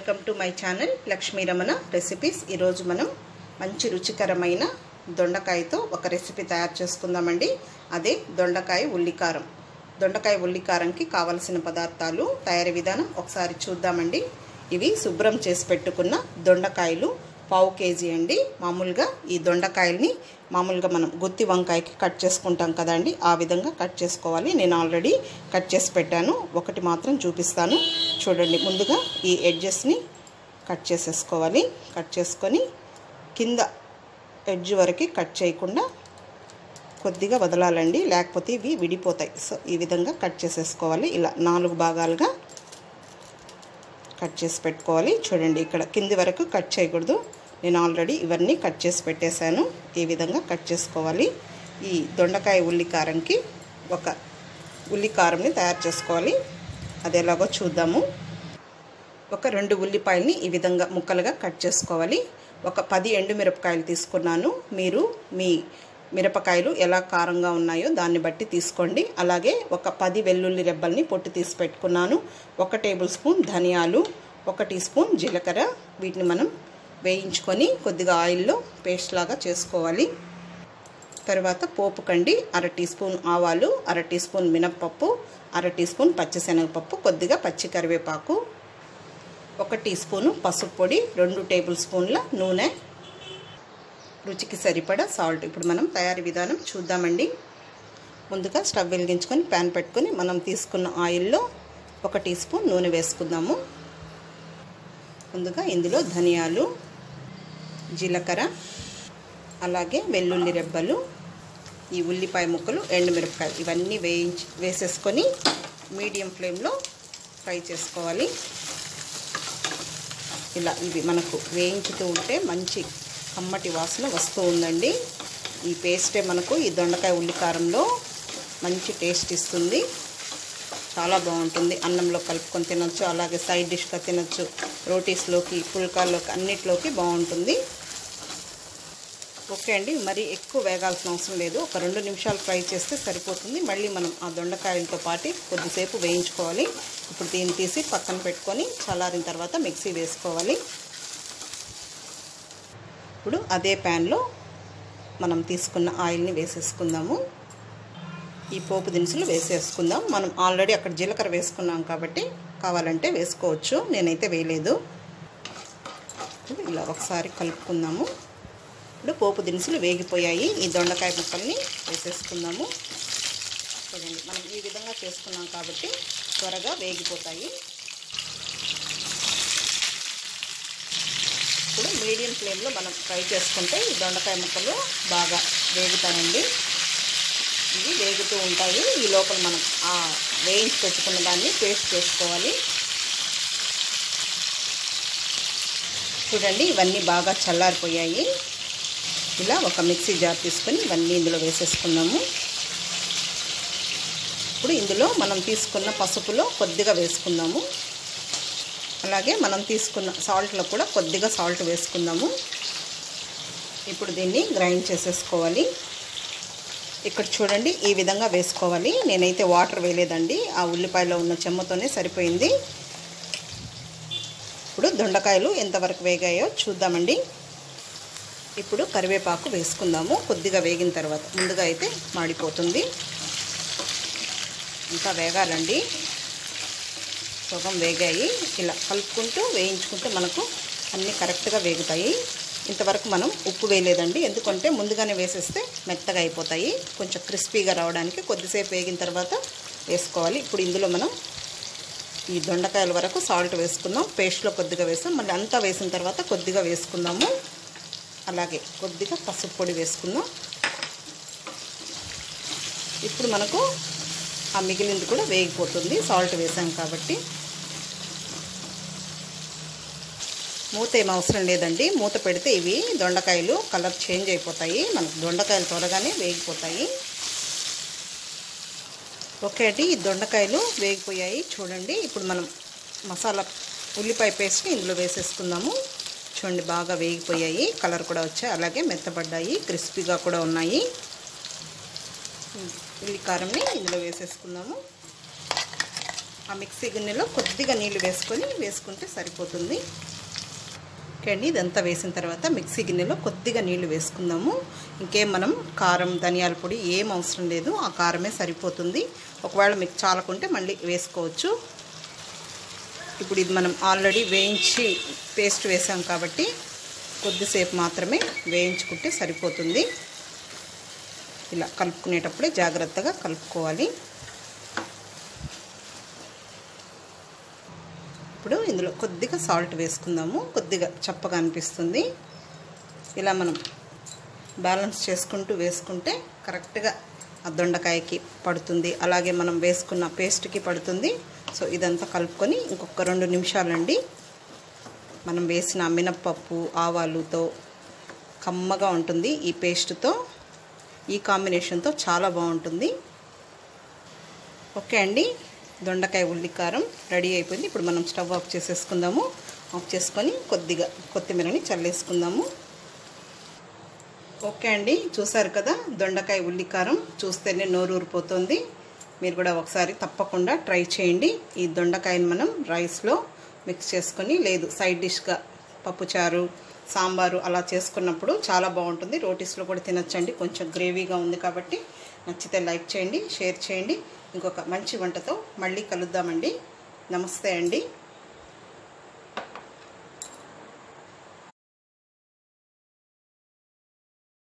welcome to my channel Lakshmi Ramana recipes ఈరోజు మనం మంచి రుచికరమైన దొండకాయతో ఒక రెసిపీ తయారు చేసుకుందామండి అదే దొండకాయ ఉల్లికారం దొండకాయ ఉల్లికారంకి కావలసిన పదార్థాలు తయారీ విధానం ఒకసారి చూద్దామండి ఇవి శుభ్రం చేసి పెట్టుకున్న దొండకాయలు పావు కేజీ అండి మామూలుగా ఈ దొండకాయల్ని మామూలుగా మనం గుత్తి వంకాయకి కట్ చేసుకుంటాం కదండి ఆ విధంగా కట్ చేసుకోవాలి నేను ఆల్రెడీ కట్ చేసి పెట్టాను ఒకటి మాత్రం చూపిస్తాను చూడండి ముందుగా ఈ ఎడ్జెస్ని కట్ చేసేసుకోవాలి కట్ చేసుకొని కింద ఎడ్జ్ వరకు కట్ చేయకుండా కొద్దిగా వదలాలండి లేకపోతే ఇవి విడిపోతాయి సో ఈ విధంగా కట్ చేసేసుకోవాలి ఇలా నాలుగు భాగాలుగా కట్ చేసి పెట్టుకోవాలి చూడండి ఇక్కడ కింది వరకు కట్ చేయకూడదు నేను ఆల్రెడీ ఇవన్నీ కట్ చేసి పెట్టేశాను ఈ విధంగా కట్ చేసుకోవాలి ఈ దొండకాయ ఉల్లికారంకి ఒక ఉల్లికారంని తయారు చేసుకోవాలి అది ఎలాగో చూద్దాము ఒక రెండు ఉల్లిపాయల్ని ఈ విధంగా ముక్కలుగా కట్ చేసుకోవాలి ఒక పది ఎండుమిరపకాయలు తీసుకున్నాను మీరు మీ మిరపకాయలు ఎలా కారంగా ఉన్నాయో దాన్ని బట్టి తీసుకోండి అలాగే ఒక పది వెల్లుల్లి రెబ్బల్ని పొట్టు తీసి పెట్టుకున్నాను ఒక టేబుల్ స్పూన్ ధనియాలు ఒక టీ స్పూన్ జీలకర్ర వీటిని మనం వేయించుకొని కొద్దిగా ఆయిల్లో పేస్ట్ లాగా చేసుకోవాలి తర్వాత పోపు కండి అర టీ స్పూన్ ఆవాలు అర టీ స్పూన్ మినప్పప్పు అర టీ స్పూన్ పచ్చిశనగపప్పు కొద్దిగా పచ్చి కరివేపాకు ఒక టీ స్పూను పసుపు పొడి రెండు టేబుల్ స్పూన్ల నూనె రుచికి సరిపడా సాల్ట్ ఇప్పుడు మనం తయారీ విధానం చూద్దామండి ముందుగా స్టవ్ వెలిగించుకొని ప్యాన్ పెట్టుకొని మనం తీసుకున్న ఆయిల్లో ఒక టీ స్పూన్ నూనె వేసుకుందాము ముందుగా ఇందులో ధనియాలు జీలకర్ర అలాగే వెల్లుల్లి రెబ్బలు ఈ ఉల్లిపాయ ముక్కలు ఎండుమిరపకాయలు ఇవన్నీ వేయించి వేసేసుకొని మీడియం ఫ్లేమ్లో ఫ్రై చేసుకోవాలి ఇలా ఇవి మనకు వేయించుతూ ఉంటే మంచి కమ్మటి వాసన వస్తూ ఉందండి ఈ పేస్టే మనకు ఈ దొండకాయ ఉల్లికారంలో మంచి టేస్ట్ ఇస్తుంది చాలా బాగుంటుంది అన్నంలో కలుపుకొని తినొచ్చు అలాగే సైడ్ డిష్గా తినొచ్చు రోటీస్లోకి పుల్కాల్లోకి అన్నిట్లోకి బాగుంటుంది ఓకే అండి మరి ఎక్కువ వేగాల్సిన అవసరం లేదు ఒక రెండు నిమిషాలు ఫ్రై చేస్తే సరిపోతుంది మళ్ళీ మనం ఆ దొండకాయలతో పాటు కొద్దిసేపు వేయించుకోవాలి ఇప్పుడు దీన్ని తీసి పక్కన పెట్టుకొని చల్లారిన తర్వాత మిక్సీ వేసుకోవాలి ఇప్పుడు అదే ప్యాన్లో మనం తీసుకున్న ఆయిల్ని వేసేసుకుందాము ఈ పోపు దినుసులు వేసేసుకుందాం మనం ఆల్రెడీ అక్కడ జీలకర్ర వేసుకున్నాం కాబట్టి కావాలంటే వేసుకోవచ్చు నేనైతే వేయలేదు ఇలా ఒకసారి కలుపుకుందాము ఇప్పుడు పోపు దినుసులు వేగిపోయాయి ఈ దొండకాయ ముక్కల్ని వేసేసుకుందాము చూడండి మనం ఈ విధంగా చేసుకున్నాం కాబట్టి త్వరగా వేగిపోతాయి ఇప్పుడు మీడియం ఫ్లేమ్లో మనం ఫ్రై చేసుకుంటే ఈ దొండకాయ ముక్కలు బాగా వేగుతాయండి ఇవి వేగుతూ ఉంటాయి ఈ లోపల మనం ఆ వేయించి పెట్టుకున్న దాన్ని పేస్ట్ చేసుకోవాలి చూడండి ఇవన్నీ బాగా చల్లారిపోయాయి ఇలా ఒక మిక్సీ జార్ తీసుకొని ఇవన్నీ ఇందులో వేసేసుకున్నాము ఇప్పుడు ఇందులో మనం తీసుకున్న పసుపులో కొద్దిగా వేసుకుందాము అలాగే మనం తీసుకున్న సాల్ట్లో కూడా కొద్దిగా సాల్ట్ వేసుకుందాము ఇప్పుడు దీన్ని గ్రైండ్ చేసేసుకోవాలి ఇక్కడ చూడండి ఈ విధంగా వేసుకోవాలి నేనైతే వాటర్ వేయలేదండి ఆ ఉల్లిపాయలో ఉన్న చెమ్మతోనే సరిపోయింది ఇప్పుడు దొండకాయలు ఎంతవరకు వేగాయో చూద్దామండి ఇప్పుడు కరివేపాకు వేసుకుందాము కొద్దిగా వేగిన తర్వాత ముందుగా అయితే మాడిపోతుంది ఇంకా వేగాలండి సగం వేగాయి ఇలా కలుపుకుంటూ వేయించుకుంటే మనకు అన్నీ కరెక్ట్గా వేగుతాయి ఇంతవరకు మనం ఉప్పు వేయలేదండి ఎందుకంటే ముందుగానే వేసేస్తే మెత్తగా అయిపోతాయి కొంచెం క్రిస్పీగా రావడానికి కొద్దిసేపు వేగిన తర్వాత వేసుకోవాలి ఇప్పుడు ఇందులో మనం ఈ దొండకాయల వరకు సాల్ట్ వేసుకుందాం పేస్ట్లో కొద్దిగా వేసాం మళ్ళీ అంతా వేసిన తర్వాత కొద్దిగా వేసుకుందాము అలాగే కొద్దిగా పసుపు పొడి వేసుకుందాం ఇప్పుడు మనకు ఆ మిగిలింది కూడా వేగిపోతుంది సాల్ట్ వేసాం కాబట్టి మూత ఏం అవసరం లేదండి మూత పెడితే ఇవి దొండకాయలు కలర్ చేంజ్ అయిపోతాయి మనకు దొండకాయలు త్వరగానే వేగిపోతాయి ఓకే అండి ఈ దొండకాయలు వేగిపోయాయి చూడండి ఇప్పుడు మనం మసాలా ఉల్లిపాయ పేస్ట్ని ఇందులో వేసేసుకుందాము చూడండి బాగా వేగిపోయాయి కలర్ కూడా వచ్చాయి అలాగే మెత్తబడ్డాయి క్రిస్పీగా కూడా ఉన్నాయి ఉల్లి కారంని ఇందులో వేసేసుకుందాము ఆ మిక్సీ గిన్నెలో కొద్దిగా నీళ్ళు వేసుకొని వేసుకుంటే సరిపోతుంది ఓకే అండి ఇదంతా వేసిన తర్వాత మిక్సీ గిన్నెలో కొద్దిగా నీళ్లు వేసుకుందాము ఇంకేం మనం కారం ధనియాల పొడి ఏం అవసరం లేదు ఆ కారమే సరిపోతుంది ఒకవేళ మీకు చాలకుంటే మళ్ళీ వేసుకోవచ్చు ఇప్పుడు ఇది మనం ఆల్రెడీ వేయించి పేస్ట్ వేసాం కాబట్టి కొద్దిసేపు మాత్రమే వేయించుకుంటే సరిపోతుంది ఇలా కలుపుకునేటప్పుడే జాగ్రత్తగా కలుపుకోవాలి ఇప్పుడు ఇందులో కొద్దిగా సాల్ట్ వేసుకుందాము కొద్దిగా చప్పగా అనిపిస్తుంది ఇలా మనం బ్యాలెన్స్ చేసుకుంటూ వేసుకుంటే కరెక్ట్గా ఆ దొండకాయకి పడుతుంది అలాగే మనం వేసుకున్న పేస్ట్కి పడుతుంది సో ఇదంతా కలుపుకొని ఇంకొక రెండు నిమిషాలండి మనం వేసిన మినప్పప్పు ఆవాలుతో కమ్మగా ఉంటుంది ఈ పేస్ట్తో ఈ కాంబినేషన్తో చాలా బాగుంటుంది ఓకే అండి దొండకాయ ఉల్లికారం రెడీ అయిపోయింది ఇప్పుడు మనం స్టవ్ ఆఫ్ చేసేసుకుందాము ఆఫ్ చేసుకొని కొద్దిగా కొత్తిమీరని చల్లేసుకుందాము ఓకే అండి చూసారు కదా దొండకాయ ఉల్లికారం చూస్తేనే నోరూరిపోతుంది మీరు కూడా ఒకసారి తప్పకుండా ట్రై చేయండి ఈ దొండకాయని మనం రైస్లో మిక్స్ చేసుకొని లేదు సైడ్ డిష్గా పప్పుచారు సాంబారు అలా చేసుకున్నప్పుడు చాలా బాగుంటుంది రోటీస్లో కూడా తినచ్చండి కొంచెం గ్రేవీగా ఉంది కాబట్టి నచ్చితే లైక్ చేయండి షేర్ చేయండి ఇంకొక మంచి వంటతో మళ్ళీ కలుద్దామండి నమస్తే అండి